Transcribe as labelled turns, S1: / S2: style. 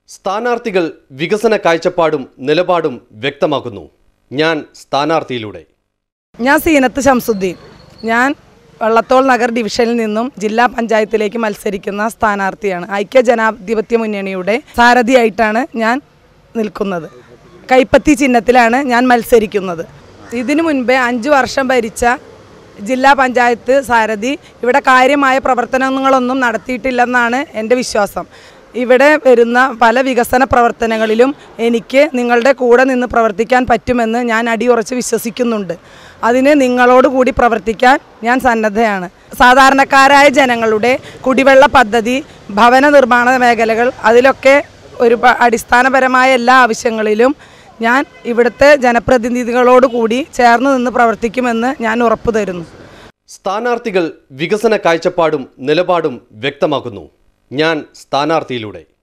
S1: സ്ഥാനാർത്ഥികൾ വികസന കാഴ്ചപ്പാടും നിലപാടും വ്യക്തമാക്കുന്നു ഞാൻ സ്ഥാനാർത്ഥിയിലൂടെ
S2: ഞാൻ സീനത്ത് ശംസുദ്ദീൻ ഞാൻ വള്ളത്തോൾ നഗർ ഡിവിഷനിൽ നിന്നും ജില്ലാ പഞ്ചായത്തിലേക്ക് മത്സരിക്കുന്ന സ്ഥാനാർത്ഥിയാണ് ഐക്യ ജനാധിപത്യ മുന്നണിയുടെ സാരഥിയായിട്ടാണ് ഞാൻ നിൽക്കുന്നത് കൈപ്പത്തി ചിഹ്നത്തിലാണ് ഞാൻ മത്സരിക്കുന്നത് ഇതിനു മുൻപേ അഞ്ച് വർഷം ഭരിച്ച ജില്ലാ പഞ്ചായത്ത് സാരഥി ഇവിടെ കാര്യമായ പ്രവർത്തനങ്ങളൊന്നും നടത്തിയിട്ടില്ലെന്നാണ് എൻ്റെ വിശ്വാസം ഇവിടെ വരുന്ന പല വികസന പ്രവർത്തനങ്ങളിലും എനിക്ക് നിങ്ങളുടെ കൂടെ നിന്ന് പ്രവർത്തിക്കാൻ പറ്റുമെന്ന് ഞാൻ അടിയുറച്ച് വിശ്വസിക്കുന്നുണ്ട് അതിന് നിങ്ങളോട് കൂടി പ്രവർത്തിക്കാൻ ഞാൻ സന്നദ്ധയാണ് സാധാരണക്കാരായ ജനങ്ങളുടെ കുടിവെള്ള പദ്ധതി ഭവന നിർമ്മാണ മേഖലകൾ അതിലൊക്കെ ഒരു പ- അടിസ്ഥാനപരമായ എല്ലാ ആവശ്യങ്ങളിലും ഞാൻ ഇവിടുത്തെ ജനപ്രതിനിധികളോട് കൂടി ചേർന്ന് നിന്ന് പ്രവർത്തിക്കുമെന്ന് ഞാൻ ഉറപ്പു തരുന്നു
S1: സ്ഥാനാർത്ഥികൾ വികസന കാഴ്ചപ്പാടും നിലപാടും വ്യക്തമാക്കുന്നു ഞാൻ സ്ഥാനാർത്ഥിയിലൂടെ